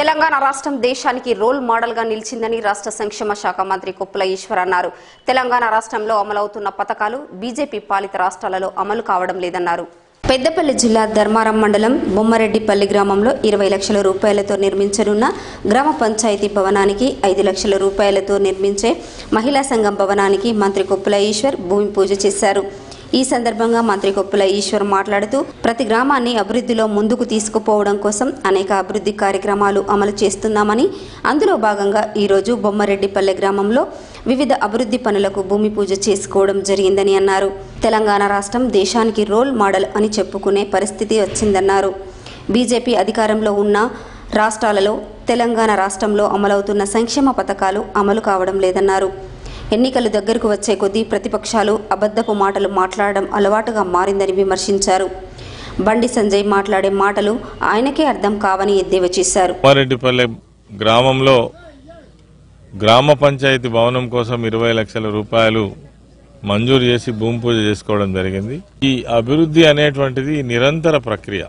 తెలంగాణ రాష్ట్రం దేశానికి role model గా నిలిచిందని రాష్ట్ర సంక్షేమ శాఖ మంత్రి కొప్పుల ఈశ్వర్ అన్నారు తెలంగాణ రాష్ట్రంలో అమలవుతున్న పథకాలు బీజేపీ పాలిత రాష్ట్రాలలో అమలు కావడం లేదన్నారు పెద్దపల్లి జిల్లా ధర్మారం మండలం బొమ్మరెడ్డిపల్లి గ్రామంలో ఇరవై లక్షల రూపాయలతో నిర్మించనున్న గ్రామ పంచాయతీ భవనానికి ఐదు లక్షల రూపాయలతో నిర్మించే మహిళా సంఘం భవనానికి మంత్రి కొప్పుల ఈశ్వర్ భూమి పూజ చేశారు ఈ సందర్భంగా మంత్రి కొప్పుల ఈశ్వర్ మాట్లాడుతూ ప్రతి గ్రామాన్ని అభివృద్ధిలో ముందుకు తీసుకుపోవడం కోసం అనేక అభివృద్ధి కార్యక్రమాలు అమలు చేస్తున్నామని అందులో భాగంగా ఈరోజు బొమ్మరెడ్డిపల్లె గ్రామంలో వివిధ అభివృద్ధి పనులకు భూమి పూజ చేసుకోవడం జరిగిందని అన్నారు తెలంగాణ రాష్ట్రం దేశానికి రోల్ మోడల్ అని చెప్పుకునే పరిస్థితి వచ్చిందన్నారు బీజేపీ అధికారంలో ఉన్న రాష్ట్రాలలో తెలంగాణ రాష్ట్రంలో అమలవుతున్న సంక్షేమ పథకాలు అమలు కావడం లేదన్నారు ఎన్నికలు దగ్గరకు వచ్చే కొద్దీ ప్రతిపక్షాలు అబద్ధపు మాటలు మాట్లాడడం అలవాటుగా మారిందని విమర్శించారు బండి సంజయ్ మాట్లాడే మాటలు ఆయనకే అర్థం కావని ఎద్దేవా చేశారు కుమారెడ్డిపల్లె గ్రామంలో గ్రామ పంచాయతీ భవనం కోసం ఇరవై లక్షల రూపాయలు మంజూరు చేసి భూమి పూజ చేసుకోవడం జరిగింది ఈ అభివృద్ధి అనేటువంటిది నిరంతర ప్రక్రియ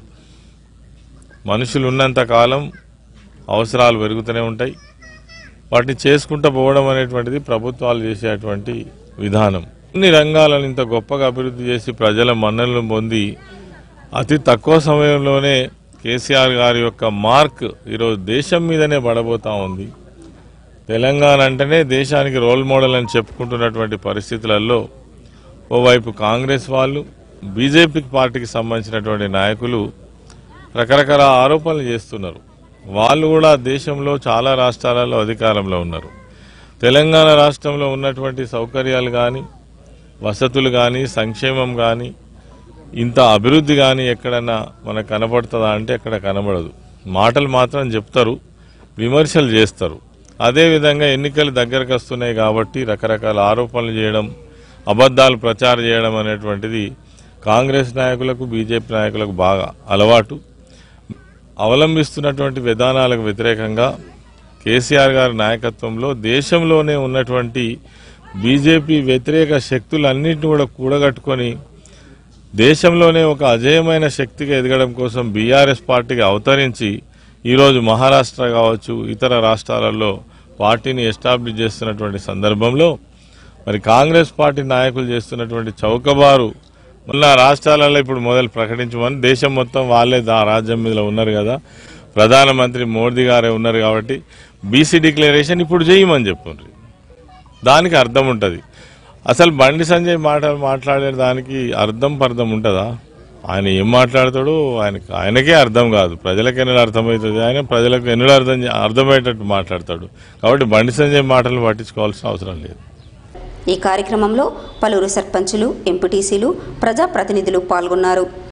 మనుషులు ఉన్నంత కాలం అవసరాలు పెరుగుతూనే ఉంటాయి వాటిని చేసుకుంటూ పోవడం అనేటువంటిది ప్రభుత్వాలు చేసేటువంటి విధానం అన్ని రంగాలను ఇంత గొప్పగా అభివృద్ధి చేసి ప్రజల మన్ననలు పొంది అతి తక్కువ సమయంలోనే కేసీఆర్ గారి యొక్క మార్క్ ఈరోజు దేశం మీదనే పడబోతా ఉంది తెలంగాణ అంటేనే దేశానికి రోల్ మోడల్ అని చెప్పుకుంటున్నటువంటి పరిస్థితులలో ఓవైపు కాంగ్రెస్ వాళ్ళు బీజేపీ పార్టీకి సంబంధించినటువంటి నాయకులు రకరకాల ఆరోపణలు చేస్తున్నారు వాళ్ళు కూడా దేశంలో చాలా రాష్ట్రాలలో అధికారంలో ఉన్నారు తెలంగాణ రాష్ట్రంలో ఉన్నటువంటి సౌకర్యాలు కానీ వసతులు కానీ సంక్షేమం కానీ ఇంత అభివృద్ధి కానీ ఎక్కడన్నా మనకు కనబడుతుందా అంటే ఎక్కడ కనబడదు మాటలు మాత్రం చెప్తారు విమర్శలు చేస్తారు అదేవిధంగా ఎన్నికలు దగ్గరకు వస్తున్నాయి కాబట్టి రకరకాల ఆరోపణలు చేయడం అబద్ధాలు ప్రచారం చేయడం అనేటువంటిది కాంగ్రెస్ నాయకులకు బీజేపీ నాయకులకు బాగా అలవాటు అవలంబిస్తున్నటువంటి విధానాలకు వ్యతిరేకంగా కేసీఆర్ గారి నాయకత్వంలో దేశంలోనే ఉన్నటువంటి బీజేపీ వ్యతిరేక శక్తులన్నింటినీ కూడా కూడగట్టుకొని దేశంలోనే ఒక అజేయమైన శక్తిగా ఎదగడం కోసం బీఆర్ఎస్ పార్టీకి అవతరించి ఈరోజు మహారాష్ట్ర కావచ్చు ఇతర రాష్ట్రాలలో పార్టీని ఎస్టాబ్లిష్ చేస్తున్నటువంటి సందర్భంలో మరి కాంగ్రెస్ పార్టీ నాయకులు చేస్తున్నటువంటి చౌకబారు మొన్న రాష్ట్రాలలో ఇప్పుడు మొదలు ప్రకటించమని దేశం మొత్తం వాళ్ళే దా రాజ్యం మీద ఉన్నారు కదా ప్రధానమంత్రి మోదీ గారే ఉన్నారు కాబట్టి బీసీ డిక్లరేషన్ ఇప్పుడు చేయమని చెప్పుండ్రి దానికి అర్థం ఉంటుంది అసలు బండి సంజయ్ మాట మాట్లాడే దానికి అర్థం పర్థం ఉంటుందా ఆయన ఏం మాట్లాడతాడో ఆయనకి ఆయనకే అర్థం కాదు ప్రజలకు ఎన్నడూ అర్థమవుతుంది ఆయన ప్రజలకు ఎన్నడూ అర్థం చే- అర్థమయ్యేటట్టు మాట్లాడతాడు కాబట్టి బండి సంజయ్ మాటలు పట్టించుకోవాల్సిన అవసరం లేదు ఈ కార్యక్రమంలో పలువురు సర్పంచులు ఎంపీటీసీలు ప్రజాప్రతినిధులు పాల్గొన్నారు